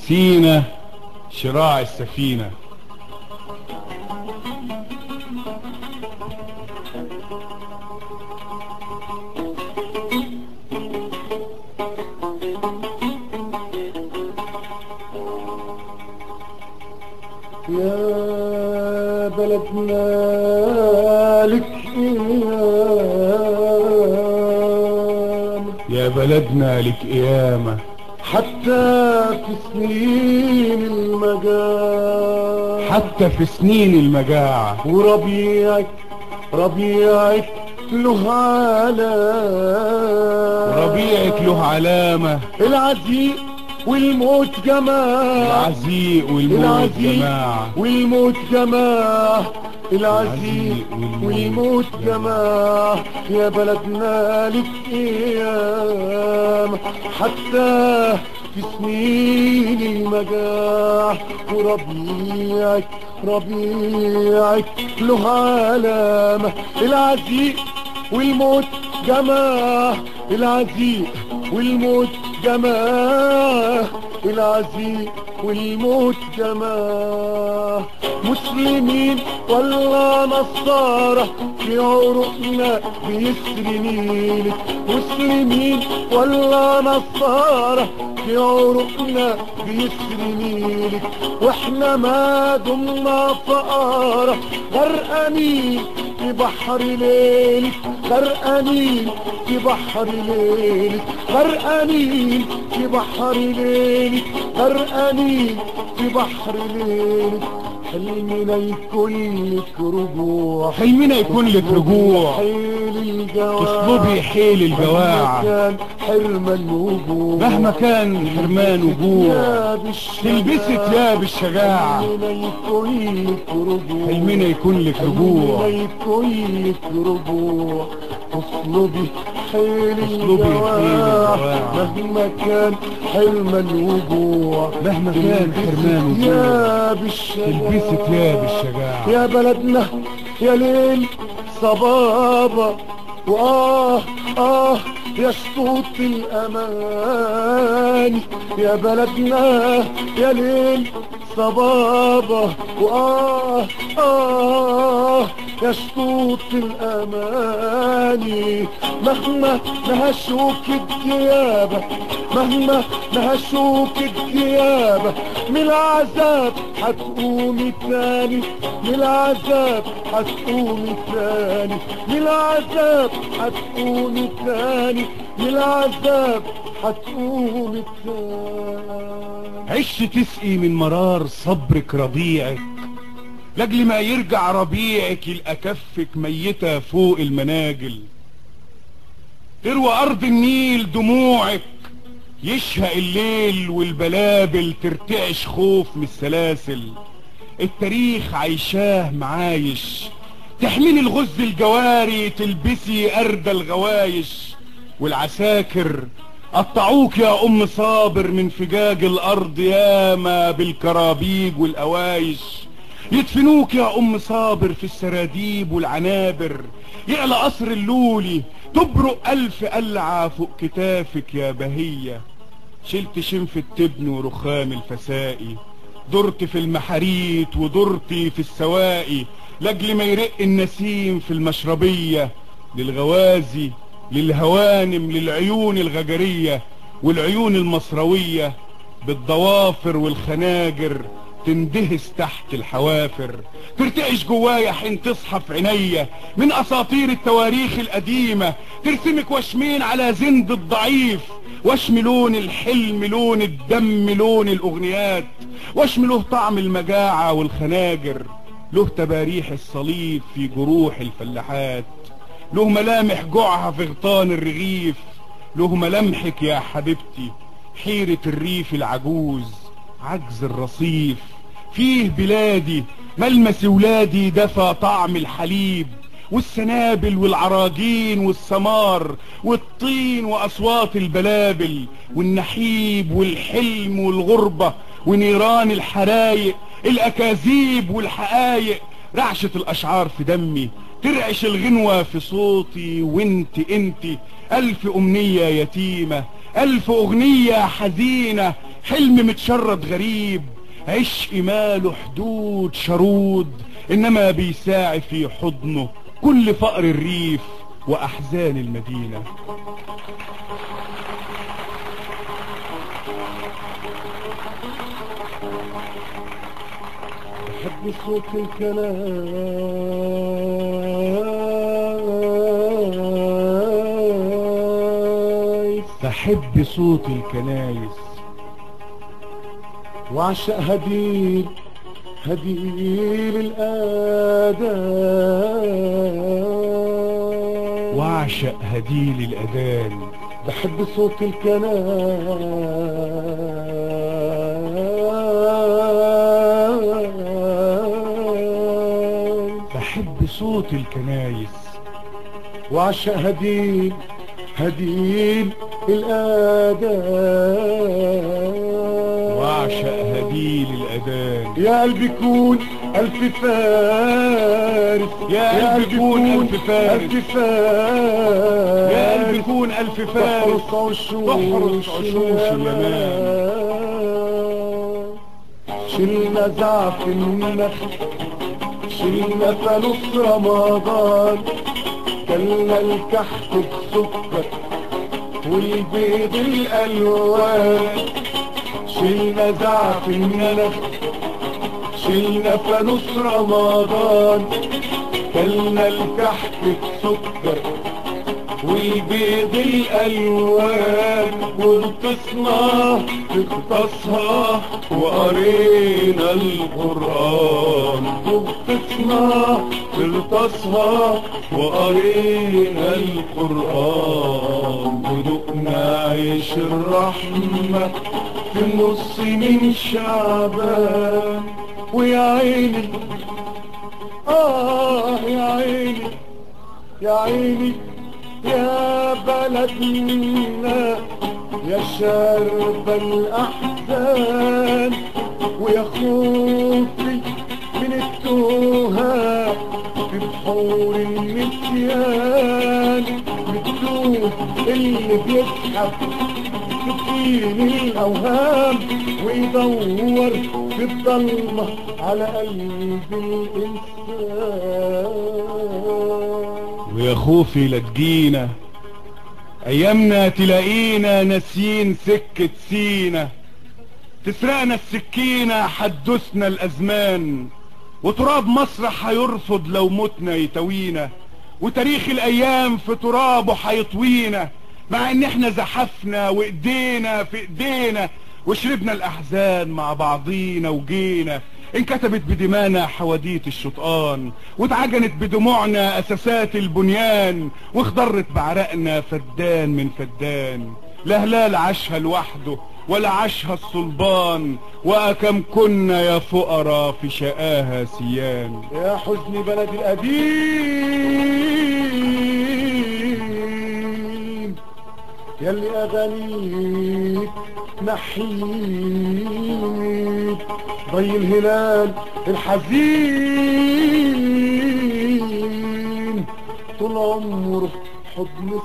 سينا شراع السفينة يا بلدنا لك ايام يا بلدنا لك قيامة حتى في سنين المجال حتى في سنين المجاعة وربيعك ربيعك له علام ربيعك له علامة العزيء والموت جماعة العزيء والموت العزيء جماعة والموت جماعة العزيء والموت والموت جماعة يا بلدنا لك ايام حتى في سنين المجاع وربيعك ربيعك له علامة العزيء والموت جماعة العزيء والموت جماعة العزيء والموت جماعة مسلمين ولا نصارى في عروقنا بيسري نيلك مسلمين ولا نصارى في عروقنا بيسري نيلك واحنا ما دمنا فقارة غرقانين في بحر ليلك غرقانين في بحر ليلك غرقانين في بحر ليلك غرقانين في بحر ليلك حلمنا يكون لك رجوع حلمنا يكون لك رجوع حيل الجواع اسلوبي حيل الجواع كان حرمان وجوع مهما كان حرمان وجوع ثياب الشجاع تلبسي ثياب الشجاعة حلمنا يكون لك رجوع حلمنا يكون لك رجوع حلمنا يكون لك رجوع اطلبي حيل اطلبي حيل الجواع الجواع. مهما كان حلما وجوع مهما كان حرمان وجوع ثياب الشجاع تلبسي ثياب الشجاعة يا بلدنا يا ليل صبابة وآه آه يا شطوط الأمان يا بلدنا يا ليل صبابة وآه آه يا شطوط الأمان مهما نهشوك الديابة مهما نهشوك الديابة من العذاب هتقومي تاني من العذاب هتقومي تاني من العذاب هتقومي تاني من العذاب هتقومي تاني عش تسقي من مرار صبرك ربيعك لاجل ما يرجع ربيعك يلقى كفك ميتة فوق المناجل تروى ارض النيل دموعك يشهق الليل والبلابل ترتعش خوف من السلاسل التاريخ عايشاه معايش تحملي الغز الجواري تلبسي أردى الغوايش والعساكر قطعوك يا أم صابر من فجاج الأرض ياما بالكرابيج والأوايش يدفنوك يا أم صابر في السراديب والعنابر يعلى قصر اللولي تبرق ألف قلعة فوق كتافك يا بهية شلت شنف التبن ورخام الفسائي درت في المحاريت ودرتي في السواقي لاجل ما يرق النسيم في المشربية للغوازي للهوانم للعيون الغجرية والعيون المصروية بالضوافر والخناجر تندهس تحت الحوافر ترتعش جوايا حين تصحى في عينيا من اساطير التواريخ القديمة ترسمك وشمين على زند الضعيف واشم لون الحلم لون الدم لون الاغنيات واشم له طعم المجاعة والخناجر له تباريح الصليب في جروح الفلاحات له ملامح جوعها في غطان الرغيف له ملامحك يا حبيبتي حيرة الريف العجوز عجز الرصيف فيه بلادي ملمس ولادي دفى طعم الحليب والسنابل والعراجين والسمار والطين واصوات البلابل والنحيب والحلم والغربة ونيران الحرايق الاكاذيب والحقايق رعشة الاشعار في دمي ترعش الغنوة في صوتي وانت انت الف امنية يتيمة الف اغنية حزينة حلم متشرد غريب عشق ماله حدود شرود انما بيساعي في حضنه كل فقر الريف واحزان المدينة بحب صوت الكنايس بحب صوت الكنايس وعشق هديل هديل الآذان واعشق هديل الاذان بحب صوت الكنايس بحب صوت الكنايس وعشق هديل هديل الآذان واعشق هديل الاذان يا قلبي كون ألف فارس يا قلبي كون ألف فارس. ألف فارس يا قلبي كون الف فارس تحرس عشوش تحرس عشوش اليمان شلنا زعف النخل شلنا فانوس رمضان كلنا الكحك بسكر والبيض الألوان شلنا زعف النخل شلنا فانوس رمضان كلنا الكحك بسكر والبيض الالوان وانتصنا تغطسها وقرينا القران وانتصنا تغطسها وقرينا القران ودقنا عيش الرحمه في النص من شعبان ويا عيني آه يا عيني يا عيني يا بلدنا يا شرب الأحزان ويا خوفي من التوهة في بحور النسيان مكتوب اللي بيسحب سكين الأوهام ويدور في الضلمة على قلب الإنسان ويا خوفي لا تجينا ايامنا تلاقينا ناسيين سكة سينا تسرقنا السكينة حدثنا الازمان وتراب مصر هيرفض لو متنا يتوينا وتاريخ الايام في ترابه هيطوينا مع ان احنا زحفنا وايدينا في ايدينا وشربنا الاحزان مع بعضينا وجينا انكتبت بدمانا حواديت الشطآن واتعجنت بدموعنا اساسات البنيان واخضرت بعرقنا فدان من فدان لا هلال عاشها لوحده ولا عاشها الصلبان وأكم كنا يا فقراء في شقاها سيان يا حزن بلد القديم يلي أغانيك نحيب ضي الهلال الحزين طول عمره حضن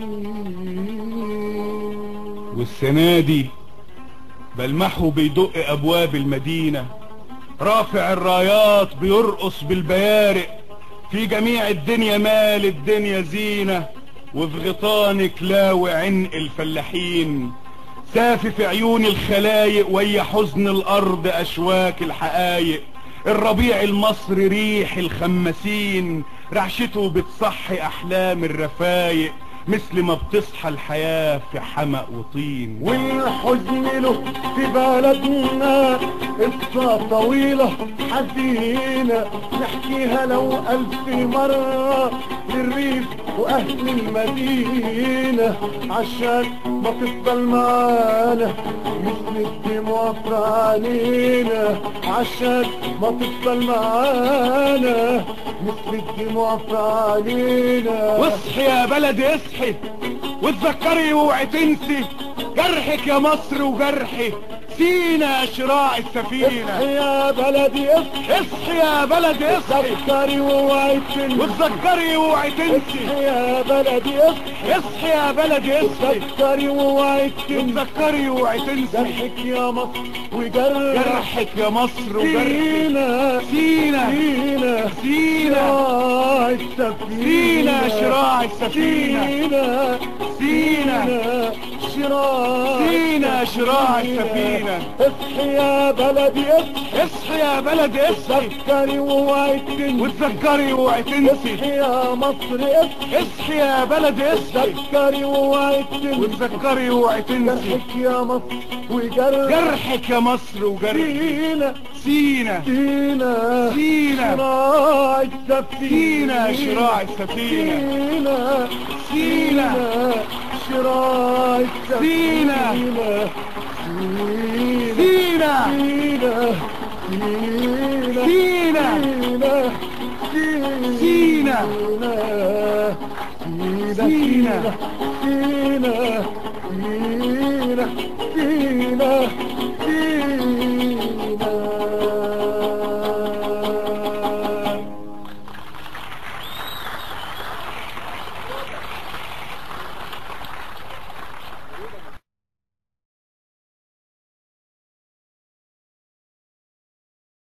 الصليب والسنة دي بلمحه بيدق أبواب المدينة رافع الرايات بيرقص بالبيارق في جميع الدنيا مال الدنيا زينة وفي غطانك لاوي عنق الفلاحين سافي في عيون الخلايق ويا حزن الأرض أشواك الحقايق الربيع المصري ريح الخماسين رعشته بتصحي أحلام الرفايق مثل ما بتصحى الحياة في حمق وطين والحزن له في بلدنا قصة طويلة حزينة نحكيها لو ألف مرة للريف وأهل المدينة عشان ما تفضل معانا مثل الدموع في عينينا عشان ما تفضل معانا مثل الدموع في عينينا واصحي يا بلدي اصحي وتذكري واوعي تنسي جرحك يا مصر وجرحي سينا شراع السفينة اصحي يا بلدي اصحي اصحي يا بلد اصحي تذكري ووعي تنسي وتذكري اوعي تنسي اصحي يا بلدي اصحي اصحي يا بلد اصحي تذكري ووعي تنسي وتذكري اوعي تنسي جرحك يا مصر وجرح جرحك يا مصر وجرحك سينا سينا سينا سينا شراع السفينة سينا شراع السفينة سينا سينا شراع سينا شراع السفينة اصحي يا بلدي اصحي اصحي يا بلد اصحي تذكري ووعي تنسي وتذكري اوعي تنسي اصحي يا مصر اصحي اصحي يا بلد اصحي تذكري ووعي تنسي وتذكري اوعي تنسي جرحك يا مصر وجرح جرحك يا مصر وجرحك سينا سينا سينا سينا شراع السفينة سينا شراع السفينة سينا سينا شراع سينا. السفينة سينا سينا سينا سينا سينا سينا سينا سينا. سينا سينا سينا